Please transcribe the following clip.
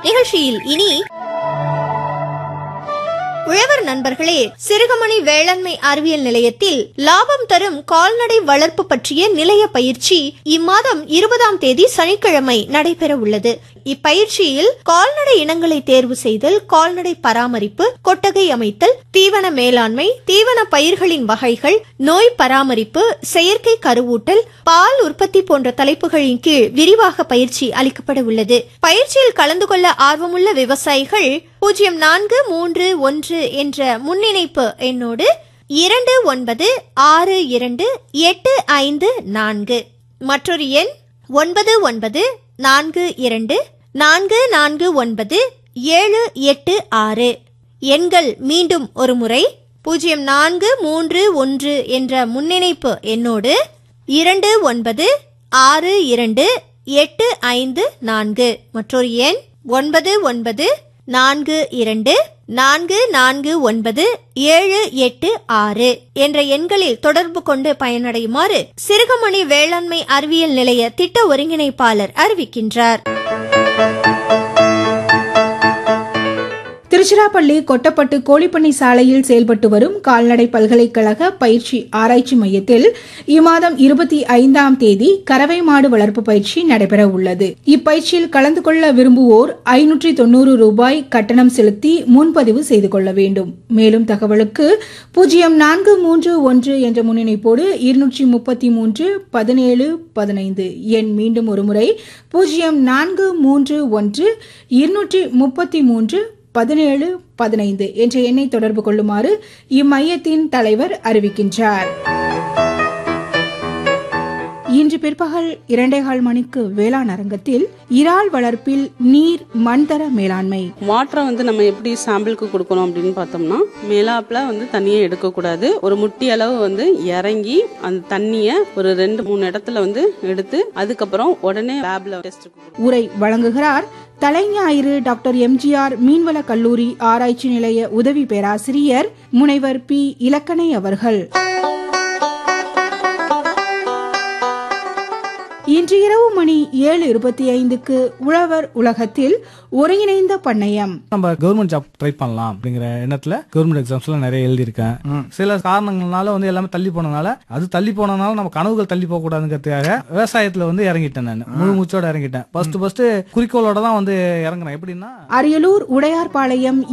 நிகழ்ச்சியில் இனி உழவர் நண்பர்களே சிறுகமணி வேளாண்மை அறிவியல் நிலையத்தில் லாபம் தரும் கால்நடை வளர்ப்பு பற்றிய நிலைய பயிற்சி இம்மாதம் இருபதாம் தேதி சனிக்கிழமை நடைபெற உள்ளது இப்பயிற்சியில் கால்நடை இனங்களை தேர்வு செய்தல் கால்நடை பராமரிப்பு கொட்டகை அமைத்தல் தீவன மேலாண்மை தீவன பயிர்களின் வகைகள் நோய் பராமரிப்பு செயற்கை கருவூட்டல் பால் உற்பத்தி போன்ற தலைப்புகளின் கீழ் விரிவாக பயிற்சி அளிக்கப்பட உள்ளது பயிற்சியில் கலந்து கொள்ள ஆர்வமுள்ள விவசாயிகள் பூஜ்ஜியம் நான்கு மூன்று ஒன்று என்ற முன்னிணைப்பு எண்ணோடு இரண்டு ஒன்பது ஆறு இரண்டு எட்டு ஐந்து நான்கு மற்றொரு எண் ஒன்பது ஒன்பது நான்கு இரண்டு நான்கு நான்கு ஒன்பது ஏழு எட்டு ஆறு எண்கள் மீண்டும் ஒரு முறை பூஜ்ஜியம் நான்கு மூன்று ஒன்று என்ற முன்னிணைப்பு எண்ணோடு இரண்டு ஒன்பது ஆறு இரண்டு எட்டு ஐந்து நான்கு மற்றொரு எண் ஒன்பது ஒன்பது நான்கு இரண்டு நான்கு நான்கு ஒன்பது ஏழு எட்டு ஆறு என்ற எண்களில் தொடர்பு கொண்டு பயனடையுமாறு சிறுகமணி வேளாண்மை அறிவியல் நிலைய திட்ட ஒருங்கிணைப்பாளர் அறிவிக்கின்றார் திருச்சிராப்பள்ளி கொட்டப்பட்டு கோழிப்பண்ணை சாலையில் செயல்பட்டு வரும் கால்நடை பல்கலைக்கழக பயிற்சி ஆராய்ச்சி மையத்தில் இம்மாதம் இருபத்தி ஐந்தாம் தேதி கறவை மாடு வளர்ப்பு பயிற்சி நடைபெற உள்ளது இப்பயிற்சியில் கலந்து கொள்ள விரும்புவோர் ஐநூற்றி தொண்ணூறு ரூபாய் கட்டணம் செலுத்தி முன்பதிவு செய்து கொள்ள வேண்டும் மேலும் தகவலுக்கு பூஜ்ஜியம் நான்கு மூன்று ஒன்று என்ற முன்னிணைப்போடு இருநூற்றி முப்பத்தி மூன்று பதினேழு பதினைந்து எண் மீண்டும் ஒருமுறை பூஜ்ஜியம் நான்கு மூன்று ஒன்று இருநூற்றி முப்பத்தி மூன்று பதினேழு பதினைந்து என்ற எண்ணை தொடர்பு கொள்ளுமாறு இம்மையத்தின் தலைவர் அறிவிக்கின்றார் இன்று பிற்பகல் இரண்டேகால் மணிக்கு வேளாண் அரங்கத்தில் இறால் வளர்ப்பில் நீர் மண்தர மேலாண்மை வாட்டரை வந்து நம்ம எப்படி சாம்பிளுக்கு கொடுக்கணும் அப்படின்னு பார்த்தோம்னா மேலாப்புல வந்து தண்ணியை எடுக்கக்கூடாது ஒரு முட்டி அளவு வந்து இறங்கி அந்த தண்ணியை ஒரு ரெண்டு மூணு இடத்துல வந்து எடுத்து அதுக்கப்புறம் உடனே லேப்ல டெஸ்ட் உரை வழங்குகிறார் தலைஞாயிறு டாக்டர் எம்ஜிஆர் மீன்வள கல்லூரி ஆராய்ச்சி நிலைய உதவி பேராசிரியர் முனைவர் பி இலக்கணை அவர்கள் இன்று இரவு மணி ஏழு இருபத்தி ஐந்துக்கு உழவர் உலகத்தில் ஒருங்கிணைந்த பண்ணையம் நம்ம கவர்மெண்ட் ஜாப் ட்ரை பண்ணலாம் அப்படிங்கிற எண்ணத்துல கவர்மெண்ட் எக்ஸாம்ஸ்லாம் நிறைய எழுதியிருக்கேன் சில காரணங்கள்னால வந்து எல்லாமே தள்ளி போனனால அது தள்ளி போனனால நம்ம கனவுகள் தள்ளி போக கூடாதுங்கிறதுக்காக விவசாயத்துல வந்து இறங்கிட்டேன் நான் முழு மூச்சோட இறங்கிட்டேன் ஃபர்ஸ்ட் ஃபர்ஸ்ட் குறிக்கோளோட தான் வந்து இறங்குனேன் எப்படின்னா அரியலூர் உடையார்பாளையம்